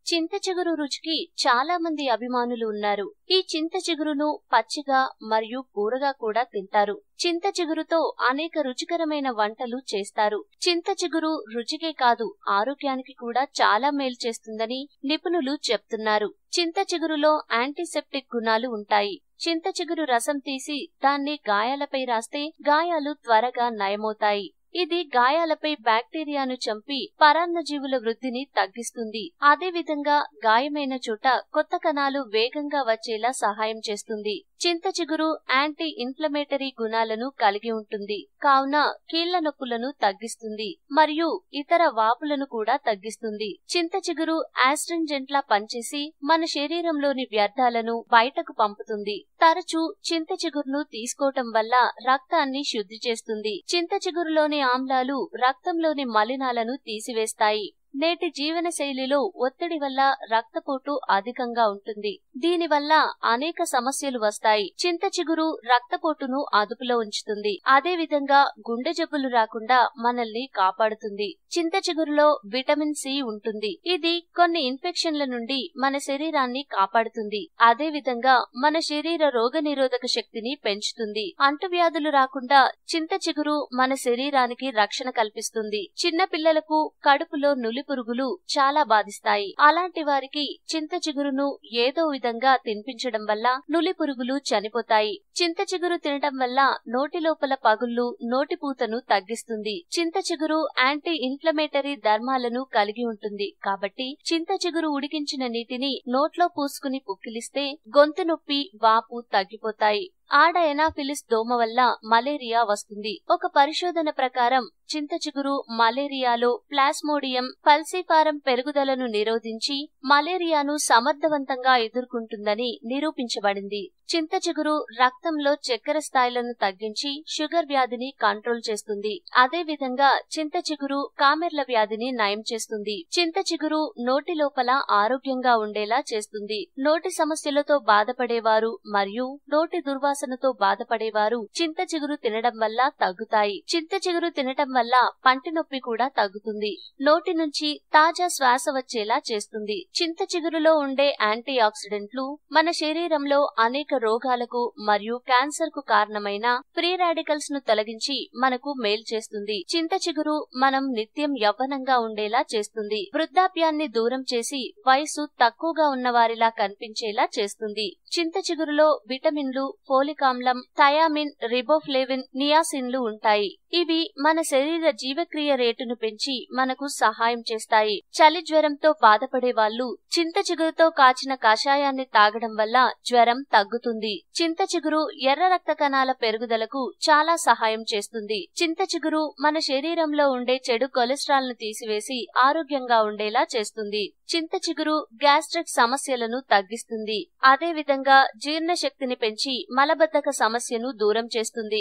చింత చిగురు రుచికి చాలా మంది అభిమానులు ఉన్నారు ఈ చింత చిగురును పచ్చిగా మరియు కూరగా కూడా తింటారు చింత చిగురుతో అనేక రుచికరమైన వంటలు చేస్తారు చింత చిగురు రుచికే కాదు ఆరోగ్యానికి కూడా చాలా మేలు చేస్తుందని నిపుణులు చెప్తున్నారు చింత చిగురులో యాంటీసెప్టిక్ గుణాలు ఉంటాయి చింత చిగురు రసం తీసి దాన్ని గాయాలపై రాస్తే గాయాలు త్వరగా నయమవుతాయి ఇది గాయాలపై బ్యాక్టీరియాను చంపి పరాన్నజీవుల వృద్ధిని తగ్గిస్తుంది అదే విధంగా గాయమైన చోట కొత్త కణాలు వేగంగా వచ్చేలా సహాయం చేస్తుంది చింత చిగురు యాంటీ ఇన్ఫ్లమేటరీ గుణాలను కలిగి ఉంటుంది కావున కీళ్ల నొప్పులను తగ్గిస్తుంది మరియు ఇతర వాపులను కూడా తగ్గిస్తుంది చింత చిగురు ఆస్ట్రింజెంట్లా పనిచేసి మన శరీరంలోని వ్యర్థాలను బయటకు పంపుతుంది తరచూ చింత చిగురును తీసుకోవటం వల్ల రక్తాన్ని శుద్ధి చేస్తుంది చింత చిగురులోని ఆమ్లాలు రక్తంలోని మలినాలను తీసివేస్తాయి నేటి జీవన శైలిలో ఒత్తిడి వల్ల రక్తపోటు అధికంగా ఉంటుంది దీనివల్ల అనేక సమస్యలు వస్తాయి చింత చిగురు రక్తపోటును అదుపులో ఉంచుతుంది అదే విధంగా గుండె జబ్బులు రాకుండా మనల్ని కాపాడుతుంది చింత చిగురులో విటమిన్ సి ఉంటుంది ఇది కొన్ని ఇన్ఫెక్షన్ల నుండి మన శరీరాన్ని కాపాడుతుంది అదే విధంగా మన శరీర రోగ నిరోధక శక్తిని పెంచుతుంది అంటువ్యాధులు రాకుండా చింత చిగురు మన శరీరానికి రక్షణ కల్పిస్తుంది చిన్న పిల్లలకు కడుపులో నులి పురుగులు చాలా బాధిస్తాయి అలాంటి వారికి చింత చిగురును ఏదో విధంగా తినిపించడం వల్ల నులి పురుగులు చనిపోతాయి చింత చిగురు తినడం వల్ల నోటి లోపల పగుళ్లు నోటి పూతను తగ్గిస్తుంది చింత చిగురు యాంటీ ఇన్ఫ్లమేటరీ ధర్మాలను కలిగి ఉంటుంది కాబట్టి చింత చిగురు ఉడికించిన నీటిని నోట్లో పూసుకుని పుక్కిలిస్తే గొంతు నొప్పి వాపు తగ్గిపోతాయి ఆడ ఎనాఫిలిస్ దోమ వల్ల మలేరియా వస్తుంది ఒక పరిశోధన ప్రకారం చింత చిగురు మలేరియాలో ప్లాస్మోడియం పల్సిఫారం పెరుగుదలను నిరోధించి మలేరియాను సమర్థవంతంగా ఎదుర్కొంటుందని నిరూపించబడింది చింత చిగురు రక్తంలో చక్కెర స్థాయిలను తగ్గించి షుగర్ వ్యాధిని కంట్రోల్ చేస్తుంది అదే విధంగా చింత చిగురు కామెర్ల వ్యాధిని నయం చేస్తుంది చింత చిగురు నోటి లోపల ఆరోగ్యంగా ఉండేలా చేస్తుంది నోటి సమస్యలతో బాధపడేవారు మరియు నోటి దుర్వాసనతో బాధపడేవారు చింత చిగురు తినడం వల్ల తగ్గుతాయి చింత చిగురు తినటం వల్ల పంటి నొప్పి కూడా తగ్గుతుంది నోటి నుంచి తాజా శ్వాస వచ్చేలా చేస్తుంది చింత చిగురులో ఉండే యాంటీ ఆక్సిడెంట్లు మన శరీరంలో అనేక రోగాలకు మరియు క్యాన్సర్ కు కారణమైన ఫ్రీ రాడికల్స్ ను తొలగించి మనకు మేలు చేస్తుంది చింత చిగురు మనం నిత్యం యవ్వనంగా ఉండేలా చేస్తుంది వృద్ధాప్యాన్ని దూరం చేసి వయసు తక్కువగా ఉన్న వారిలా కనిపించేలా చేస్తుంది చింత చిగురులో విటమిన్లు ఫోలిక్ ఆమ్లం థయామిన్ రిబోఫ్లేవిన్ నియాసిన్లు ఉంటాయి ఇవి మన శరీర జీవక్రియ రేటును పెంచి మనకు సహాయం చేస్తాయి చలి జ్వరంతో బాధపడే వాళ్ళు చింత చిగురుతో కాచిన కషాయాన్ని తాగడం వల్ల జ్వరం తగ్గుతుంది చింత చిగురు ఎర్ర రక్త కణాల పెరుగుదలకు చాలా సహాయం చేస్తుంది చింత చిగురు మన శరీరంలో ఉండే చెడు కొలెస్ట్రాల్ ను తీసివేసి ఆరోగ్యంగా ఉండేలా చేస్తుంది చింత చిగురు గ్యాస్ట్రిక్ సమస్యలను తగ్గిస్తుంది అదే విధంగా జీర్ణశక్తిని పెంచి మలబద్ధక సమస్యను దూరం చేస్తుంది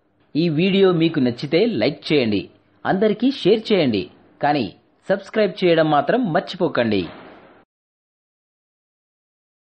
ఈ వీడియో మీకు నచ్చితే లైక్ చేయండి అందరికీ షేర్ చేయండి కానీ సబ్స్క్రైబ్ చేయడం మాత్రం మర్చిపోకండి